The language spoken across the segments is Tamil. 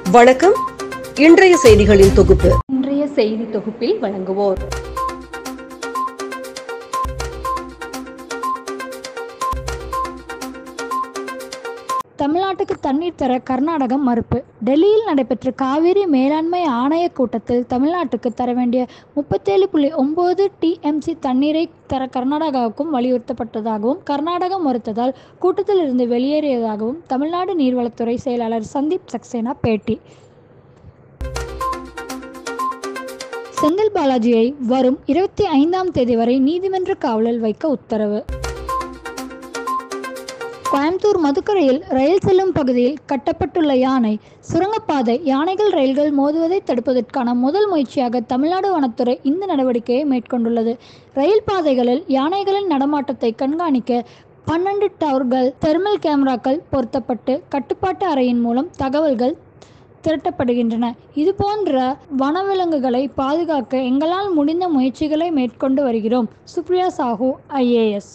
வணக்கம் இன்றைய செய்திகளின் தொகுப்பு இன்றைய செய்தி தொகுப்பில் வழங்குவோர் தமிழ்நாட்டுக்கு தண்ணீர் தர கர்நாடகம் மறுப்பு டெல்லியில் நடைபெற்ற காவிரி மேலாண்மை ஆணையக் கூட்டத்தில் தமிழ்நாட்டுக்கு தர வேண்டிய முப்பத்தேழு புள்ளி ஒன்பது டிஎம்சி தண்ணீரை தர கர்நாடகாவுக்கும் வலியுறுத்தப்பட்டதாகவும் கர்நாடகம் மறுத்ததால் கூட்டத்தில் இருந்து வெளியேறியதாகவும் தமிழ்நாடு நீர்வளத்துறை செயலாளர் சந்தீப் சக்சேனா பேட்டி செந்தில் பாலாஜியை வரும் இருபத்தி ஐந்தாம் தேதி வரை நீதிமன்ற காவலில் வைக்க உத்தரவு கோயம்புத்தூர் மதுக்கரையில் ரயில் செல்லும் பகுதியில் கட்டப்பட்டுள்ள யானை சுரங்கப்பாதை யானைகள் ரயில்கள் மோதுவதை தடுப்பதற்கான முதல் முயற்சியாக தமிழ்நாடு வனத்துறை இந்த நடவடிக்கையை மேற்கொண்டுள்ளது ரயில் பாதைகளில் யானைகளின் நடமாட்டத்தை கண்காணிக்க பன்னெண்டு டவர்கள் தெர்மல் கேமராக்கள் பொருத்தப்பட்டு கட்டுப்பாட்டு அறையின் மூலம் தகவல்கள் திரட்டப்படுகின்றன இதுபோன்ற வனவிலங்குகளை பாதுகாக்க எங்களால் முடிந்த முயற்சிகளை மேற்கொண்டு வருகிறோம் சுப்ரியா சாஹூ ஐஏஎஸ்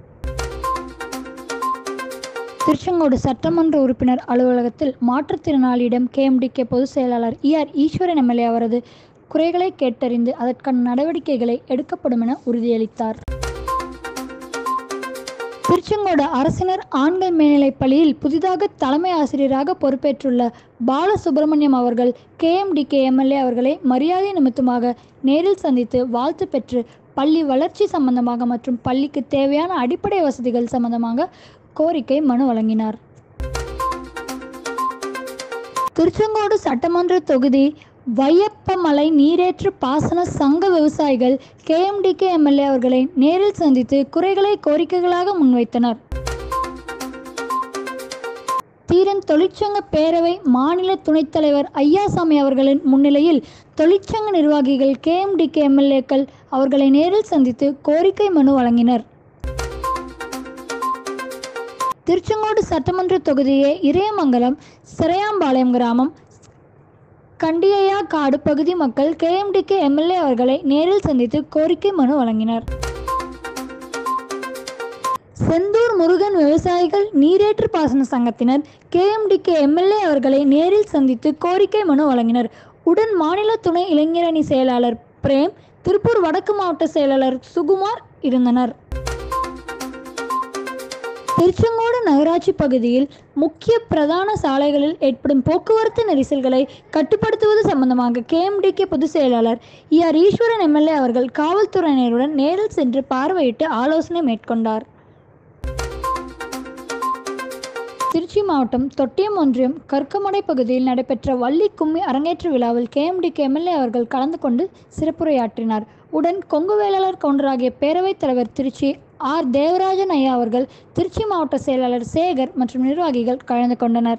திருச்செங்கோடு சட்டமன்ற உறுப்பினர் அலுவலகத்தில் மாற்றுத்திறனாளியிடம் கேஎம்டிகே பொதுச் செயலாளர் இஆர் ஈஸ்வரன் எம்எல்ஏ அவரது குறைகளை கேட்டறிந்து அதற்கான நடவடிக்கைகளை எடுக்கப்படும் என உறுதியளித்தார் திருச்செங்கோடு அரசினர் ஆண்கள் மேல்நிலைப் பள்ளியில் புதிதாக தலைமை ஆசிரியராக பொறுப்பேற்றுள்ள பாலசுப்பிரமணியம் அவர்கள் கேஎம்டிகே எம்எல்ஏ அவர்களை மரியாதை நிமித்தமாக நேரில் சந்தித்து வாழ்த்து பெற்று பள்ளி வளர்ச்சி சம்பந்தமாக மற்றும் பள்ளிக்கு தேவையான அடிப்படை வசதிகள் சம்பந்தமாக கோரிக்கை மனு வழங்கினார் திருச்செங்கோடு சட்டமன்ற தொகுதி வையப்பமலை நீரேற்று பாசன சங்க விவசாயிகள் கேஎம்டிகே எம்எல்ஏ அவர்களை நேரில் சந்தித்து குறைகளை கோரிக்கைகளாக முன்வைத்தனர் தீரன் தொழிற்சங்க பேரவை மாநில துணைத் தலைவர் ஐயாசாமி அவர்களின் முன்னிலையில் தொழிற்சங்க நிர்வாகிகள் கேஎம்டிகே எம்எல்ஏக்கள் அவர்களை நேரில் சந்தித்து கோரிக்கை மனு வழங்கினர் திருச்செங்கோடு சட்டமன்ற தொகுதியே இறையமங்கலம் சிறையாம்பாளையம் கிராமம் கண்டியையா காடு பகுதி மக்கள் கேஎம்டிகே எம்எல்ஏ அவர்களை நேரில் சந்தித்து கோரிக்கை மனு வழங்கினர் செந்தூர் முருகன் விவசாயிகள் நீரேற்று பாசன சங்கத்தினர் கேஎம்டிகே எம்எல்ஏ அவர்களை நேரில் சந்தித்து கோரிக்கை மனு வழங்கினர் உடன் மாநில துணை இளைஞரணி செயலாளர் பிரேம் திருப்பூர் வடக்கு மாவட்ட செயலாளர் சுகுமார் இருந்தனர் திருச்செங்கோடு நகராட்சி பகுதியில் முக்கிய பிரதான சாலைகளில் ஏற்படும் போக்குவரத்து நெரிசல்களை கட்டுப்படுத்துவது சம்பந்தமாக கேஎம்டிகே பொதுச் செயலாளர் இஆர் ஈஸ்வரன் எம்எல்ஏ அவர்கள் காவல்துறையினருடன் நேரில் சென்று பார்வையிட்டு ஆலோசனை மேற்கொண்டார் திருச்சி மாவட்டம் தொட்டியம் ஒன்றியம் கற்கமடை பகுதியில் நடைபெற்ற வள்ளி கும்மி அரங்கேற்று விழாவில் கேஎம்டிகே எம்எல்ஏ அவர்கள் கலந்து கொண்டு சிறப்புரையாற்றினார் உடன் கொங்கு வேளாளர் கவுண்டர் ஆகிய பேரவைத் தலைவர் திருச்சி ஆர் தேவராஜன் ஐயா அவர்கள் திருச்சி மாவட்ட செயலாளர் சேகர் மற்றும் நிர்வாகிகள் கலந்து கொண்டனர்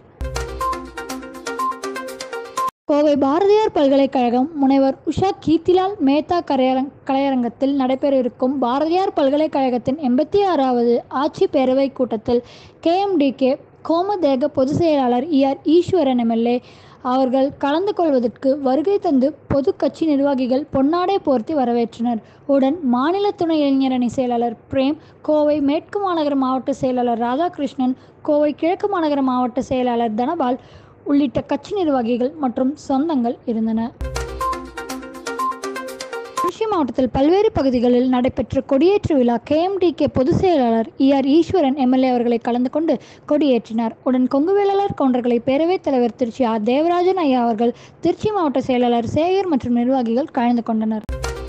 கோவை பாரதியார் பல்கலைக்கழகம் முனைவர் உஷா கீர்த்திலால் மேத்தா கரையரங் கலையரங்கத்தில் நடைபெறவிருக்கும் பாரதியார் பல்கலைக்கழகத்தின் எண்பத்தி ஆறாவது ஆட்சி பேரவை கூட்டத்தில் கேஎம்டிகே கோமதேக பொதுச் செயலாளர் இஆர் ஈஸ்வரன் எம்எல்ஏ அவர்கள் கலந்து கொள்வதற்கு வருகை தந்து பொது கட்சி நிர்வாகிகள் பொன்னாடை போர்த்தி வரவேற்றனர் உடன் மாநில துணை இளைஞரணி செயலாளர் பிரேம் கோவை மேற்கு மாநகர மாவட்ட செயலாளர் ராதாகிருஷ்ணன் கோவை கிழக்கு மாநகர மாவட்ட செயலாளர் தனபால் உள்ளிட்ட கட்சி நிர்வாகிகள் மற்றும் சொந்தங்கள் இருந்தன திருச்சி மாவட்டத்தில் பல்வேறு பகுதிகளில் நடைபெற்ற கொடியேற்று விழா கேஎம்டிகே பொதுச் செயலாளர் இஆர் ஈஸ்வரன் எம்எல்ஏ அவர்களை கலந்து கொண்டு கொடியேற்றினார் உடன் கொங்கு வேளாளர் கவுண்டர்களை பேரவைத் தலைவர் திருச்சி ஆர் தேவராஜன் ஐயா அவர்கள் திருச்சி மாவட்ட செயலாளர் சேகர் மற்றும் நிர்வாகிகள் கலந்து கொண்டனர்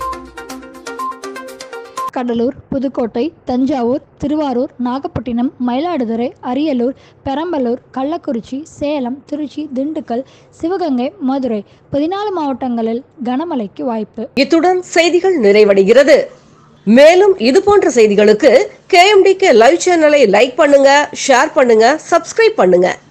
கடலூர் புதுக்கோட்டை தஞ்சாவூர் திருவாரூர் நாகப்பட்டினம் மயிலாடுதுறை அரியலூர் பெரம்பலூர் கள்ளக்குறிச்சி சேலம் திருச்சி திண்டுக்கல் சிவகங்கை மதுரை பதினாலு மாவட்டங்களில் கனமழைக்கு வாய்ப்பு இத்துடன் செய்திகள் நிறைவடைகிறது மேலும் இது போன்ற செய்திகளுக்கு கேஎம்டிகே லைவ் சேனலை லைக் பண்ணுங்க ஷேர் பண்ணுங்க சப்ஸ்கிரைப் பண்ணுங்க